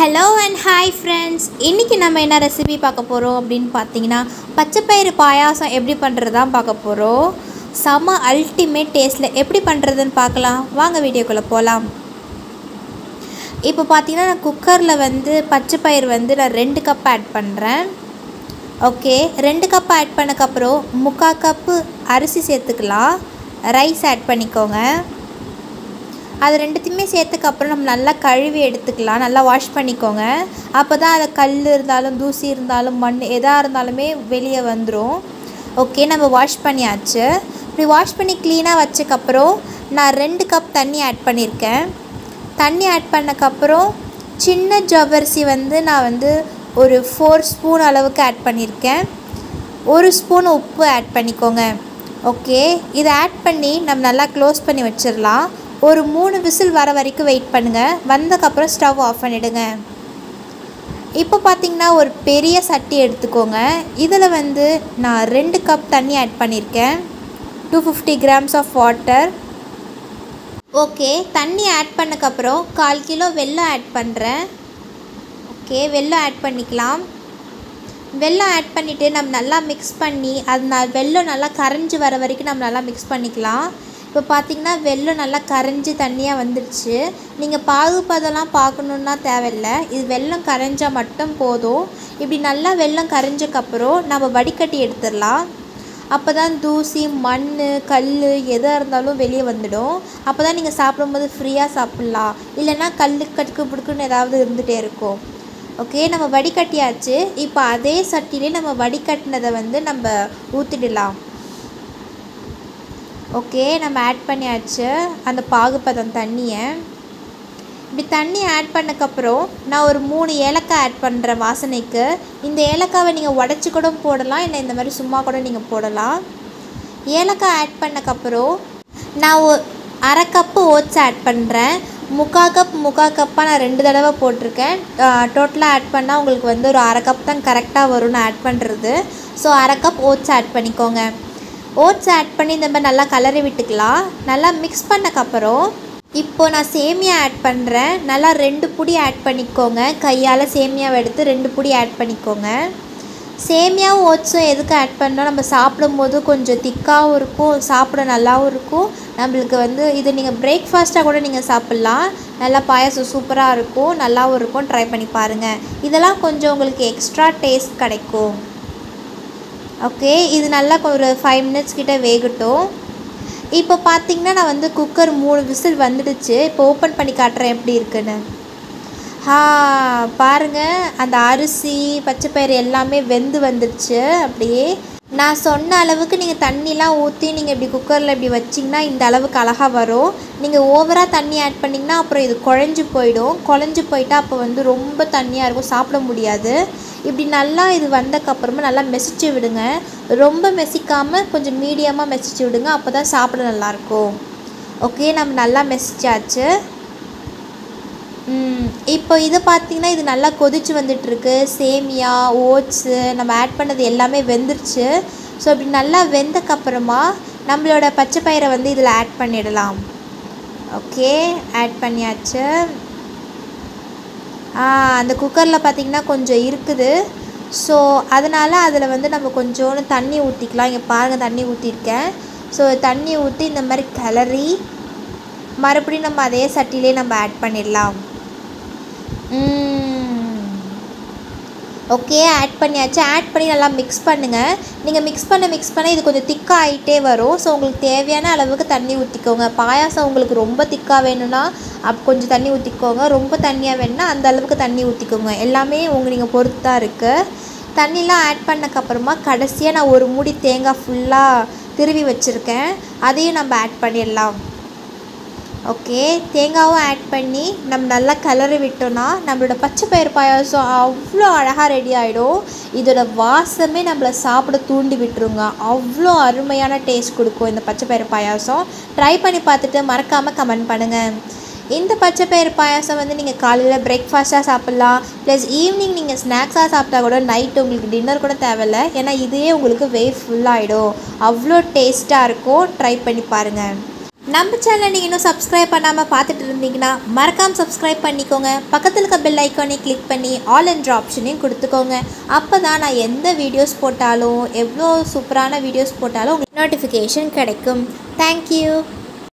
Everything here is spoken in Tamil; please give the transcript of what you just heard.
ஹலோ அண்ட் ஹாய் ஃப்ரெண்ட்ஸ் இன்றைக்கி நம்ம என்ன ரெசிபி பார்க்க போகிறோம் அப்படின்னு பார்த்தீங்கன்னா பச்சைப்பயிறு பாயாசம் எப்படி பண்ணுறது தான் பார்க்க போகிறோம் செம அல்டிமேட் டேஸ்ட்டில் எப்படி பண்ணுறதுன்னு பார்க்கலாம் வாங்க வீடியோக்குள்ளே போகலாம் இப்போ பார்த்தீங்கன்னா நான் குக்கரில் வந்து பச்சைப்பயிறு வந்து நான் ரெண்டு கப் ஆட் பண்ணுறேன் ஓகே ரெண்டு கப் ஆட் பண்ணக்கப்புறம் முக்கால் கப்பு அரிசி சேர்த்துக்கலாம் ரைஸ் ஆட் பண்ணிக்கோங்க அது ரெண்டுத்தையுமே சேர்த்துக்கப்புறம் நம்ம நல்லா கழுவி எடுத்துக்கலாம் நல்லா வாஷ் பண்ணிக்கோங்க அப்போ தான் அதை கல் இருந்தாலும் தூசி இருந்தாலும் மண் எதாக இருந்தாலுமே வெளியே வந்துடும் ஓகே நம்ம வாஷ் பண்ணியாச்சு இப்படி வாஷ் பண்ணி க்ளீனாக வச்சக்கப்புறம் நான் ரெண்டு கப் தண்ணி ஆட் பண்ணியிருக்கேன் தண்ணி ஆட் பண்ணக்கப்புறம் சின்ன ஜவ்வரிசி வந்து நான் வந்து ஒரு ஃபோர் ஸ்பூன் அளவுக்கு ஆட் பண்ணியிருக்கேன் ஒரு ஸ்பூன் உப்பு ஆட் பண்ணிக்கோங்க ஓகே இதை ஆட் பண்ணி நம்ம நல்லா க்ளோஸ் பண்ணி வச்சிடலாம் ஒரு மூணு விசில் வர வரைக்கும் வெயிட் பண்ணுங்கள் வந்தக்கப்புறம் ஸ்டவ் ஆஃப் பண்ணிவிடுங்க இப்போ பார்த்தீங்கன்னா ஒரு பெரிய சட்டி எடுத்துக்கோங்க இதில் வந்து நான் ரெண்டு கப் தண்ணி ஆட் பண்ணியிருக்கேன் two fifty grams of water okay தண்ணி ஆட் பண்ணக்கப்புறம் கால் கிலோ வெல்லம் ஆட் பண்ணுறேன் ஓகே வெல்லம் ஆட் பண்ணிக்கலாம் வெல்லம் ஆட் பண்ணிவிட்டு நம்ம நல்லா மிக்ஸ் பண்ணி அது நான் வெல்லம் நல்லா கரைஞ்சி வர வரைக்கும் நம்ம நல்லா மிக்ஸ் பண்ணிக்கலாம் இப்போ பார்த்தீங்கன்னா வெல்லம் நல்லா கரைஞ்சி தண்ணியாக வந்துடுச்சு நீங்கள் பாகுபதெல்லாம் பார்க்கணுன்னா தேவையில்லை இது வெல்லம் கரைஞ்சால் மட்டும் போதும் இப்படி நல்லா வெல்லம் கரைஞ்சக்கப்புறம் நம்ம வடிகட்டி எடுத்துடலாம் அப்போ தான் தூசி மண் கல் எதாக இருந்தாலும் வெளியே வந்துடும் அப்போ தான் நீங்கள் சாப்பிடும்போது ஃப்ரீயாக சாப்பிட்லாம் இல்லைன்னா கல் கட்டுக்கு பிடுக்குன்னு ஏதாவது இருந்துகிட்டே இருக்கும் ஓகே நம்ம வடிகட்டியாச்சு இப்போ அதே சட்டிலே நம்ம வடிகட்டினதை வந்து நம்ம ஊற்றிடலாம் ஓகே நம்ம ஆட் பண்ணியாச்சு அந்த பாகுபதம் தண்ணியை இப்படி தண்ணி ஆட் பண்ணக்கப்புறம் நான் ஒரு மூணு ஏலக்காய் ஆட் பண்ணுறேன் வாசனைக்கு இந்த ஏலக்காவை நீங்கள் உடச்சி கூட போடலாம் இல்லை இந்த மாதிரி சும்மா கூட நீங்கள் போடலாம் ஏலக்காய் ஆட் பண்ணக்கப்புறம் நான் ஒ அரை கப்பு ஓட்ஸ் ஆட் பண்ணுறேன் முக்கா கப் முக்கா கப்பாக நான் ரெண்டு தடவை போட்டிருக்கேன் டோட்டலாக ஆட் பண்ணால் உங்களுக்கு வந்து ஒரு அரை கப் தான் கரெக்டாக வரும்னு ஆட் பண்ணுறது ஸோ அரை கப் ஓட்ஸ் ஆட் பண்ணிக்கோங்க ஓட்ஸ் ஆட் பண்ணி இந்த மாதிரி நல்லா கலரி விட்டுக்கலாம் நல்லா மிக்ஸ் பண்ணக்கப்புறம் இப்போது நான் சேமியா ஆட் பண்ணுறேன் நல்லா ரெண்டு புடி ஆட் பண்ணிக்கோங்க கையால் சேமியாவை எடுத்து ரெண்டு புடி ஆட் பண்ணிக்கோங்க சேமியாவும் ஓட்ஸும் எதுக்கு ஆட் பண்ணோம் நம்ம சாப்பிடும்போது கொஞ்சம் திக்காகவும் இருக்கும் சாப்பிட நல்லாவும் இருக்கும் நம்மளுக்கு வந்து இது நீங்கள் பிரேக்ஃபாஸ்ட்டாக கூட நீங்கள் சாப்பிட்லாம் நல்லா பாயாசம் சூப்பராக இருக்கும் நல்லாவும் இருக்கும் ட்ரை பண்ணி பாருங்கள் இதெல்லாம் கொஞ்சம் உங்களுக்கு எக்ஸ்ட்ரா டேஸ்ட் கிடைக்கும் ஓகே இது நல்லா ஒரு ஃபைவ் மினிட்ஸ் கிட்டே வேகட்டும் இப்போ பார்த்தீங்கன்னா நான் வந்து குக்கர் மூணு விசில் வந்துடுச்சு இப்போ ஓப்பன் பண்ணி காட்டுறேன் எப்படி இருக்குன்னு ஆ பாருங்கள் அந்த அரிசி பச்சைப்பயிறு எல்லாமே வெந்து வந்துடுச்சு அப்படியே நான் சொன்ன அளவுக்கு நீங்கள் தண்ணிலாம் ஊற்றி நீங்கள் இப்படி குக்கரில் இப்படி வச்சிங்கன்னா இந்த அளவுக்கு அழகாக வரும் நீங்கள் ஓவராக தண்ணி ஆட் பண்ணிங்கன்னா அப்புறம் இது குழஞ்சி போயிடும் குழஞ்சி போயிட்டா அப்போ வந்து ரொம்ப தண்ணியாக இருக்கும் சாப்பிட முடியாது இப்படி நல்லா இது வந்தக்கப்புறமா நல்லா மெசிச்சு விடுங்க ரொம்ப மெசிக்காமல் கொஞ்சம் மீடியமாக மெசிச்சு விடுங்க அப்போ தான் சாப்பிட நல்லாயிருக்கும் ஓகே நம்ம நல்லா மெசிச்சாச்சு இப்போ இது பார்த்திங்கன்னா இது நல்லா கொதிச்சு வந்துட்டுருக்கு சேமியா ஓட்ஸு நம்ம ஆட் பண்ணது எல்லாமே வெந்துருச்சு ஸோ இப்படி நல்லா வெந்தக்கப்புறமா நம்மளோட பச்சை பயிரை வந்து இதில் ஆட் பண்ணிடலாம் ஓகே ஆட் பண்ணியாச்சு அந்த குக்கரில் பார்த்திங்கன்னா கொஞ்சம் இருக்குது ஸோ அதனால் அதில் வந்து நம்ம கொஞ்சோண்டு தண்ணி ஊற்றிக்கலாம் இங்கே பாருங்கள் தண்ணி ஊற்றிருக்கேன் ஸோ தண்ணி ஊற்றி இந்த மாதிரி கிளறி மறுபடியும் நம்ம அதே சட்டிலே நம்ம ஆட் பண்ணிடலாம் ஓகே ஆட் பண்ணியாச்சு ஆட் பண்ணி நல்லா மிக்ஸ் பண்ணுங்கள் நீங்கள் மிக்ஸ் பண்ண மிக்ஸ் பண்ண இது கொஞ்சம் திக்காக ஆகிட்டே வரும் ஸோ உங்களுக்கு தேவையான அளவுக்கு தண்ணி ஊற்றிக்கோங்க பாயாசம் உங்களுக்கு ரொம்ப திக்காக வேணும்னா அப் கொஞ்சம் தண்ணி ஊற்றிக்கோங்க ரொம்ப தண்ணியாக வேணும்னா அந்த அளவுக்கு தண்ணி ஊற்றிக்கோங்க எல்லாமே உங்கள் நீங்கள் பொறுத்து தான் இருக்குது தண்ணிலாம் ஆட் பண்ணக்கப்புறமா கடைசியாக நான் ஒரு மூடி தேங்காய் ஃபுல்லாக திருவி வச்சுருக்கேன் அதையும் நம்ம ஆட் பண்ணிடலாம் ஓகே தேங்காவும் ஆட் பண்ணி நம்ம நல்லா கலரி விட்டோன்னா நம்மளோட பச்சை பயிர் பாயாசம் அவ்வளோ அழகாக ரெடி ஆகிடும் இதோட வாசமே நம்மளை சாப்பிட தூண்டி விட்டுருங்க அவ்வளோ அருமையான டேஸ்ட் கொடுக்கும் இந்த பச்சை பயிர் பாயாசம் ட்ரை பண்ணி பார்த்துட்டு மறக்காமல் கமெண்ட் பண்ணுங்கள் இந்த பச்சை பயிர் பாயாசம் வந்து நீங்கள் காலையில் பிரேக்ஃபாஸ்ட்டாக சாப்பிட்லாம் ப்ளஸ் ஈவினிங் நீங்கள் ஸ்நாக்ஸாக சாப்பிட்டா கூட நைட்டு உங்களுக்கு டின்னர் கூட தேவையில்ல ஏன்னா இதுவே உங்களுக்கு வெயிட் ஃபுல்லாகிடும் அவ்வளோ டேஸ்ட்டாக இருக்கும் ட்ரை பண்ணி பாருங்கள் நம்ம சேனலை நீங்கள் இன்னும் சப்ஸ்கிரைப் பண்ணாமல் பார்த்துட்டு இருந்தீங்கன்னா மறக்காமல் சப்ஸ்கிரைப் பண்ணிக்கோங்க பக்கத்தில் இருக்க பெல் ஐக்கானை கிளிக் பண்ணி ஆல் என்ற ஆப்ஷனையும் கொடுத்துக்கோங்க அப்போ தான் நான் எந்த வீடியோஸ் போட்டாலும் எவ்வளோ சூப்பரான வீடியோஸ் போட்டாலும் உங்களுக்கு நோட்டிஃபிகேஷன் கிடைக்கும் தேங்க்யூ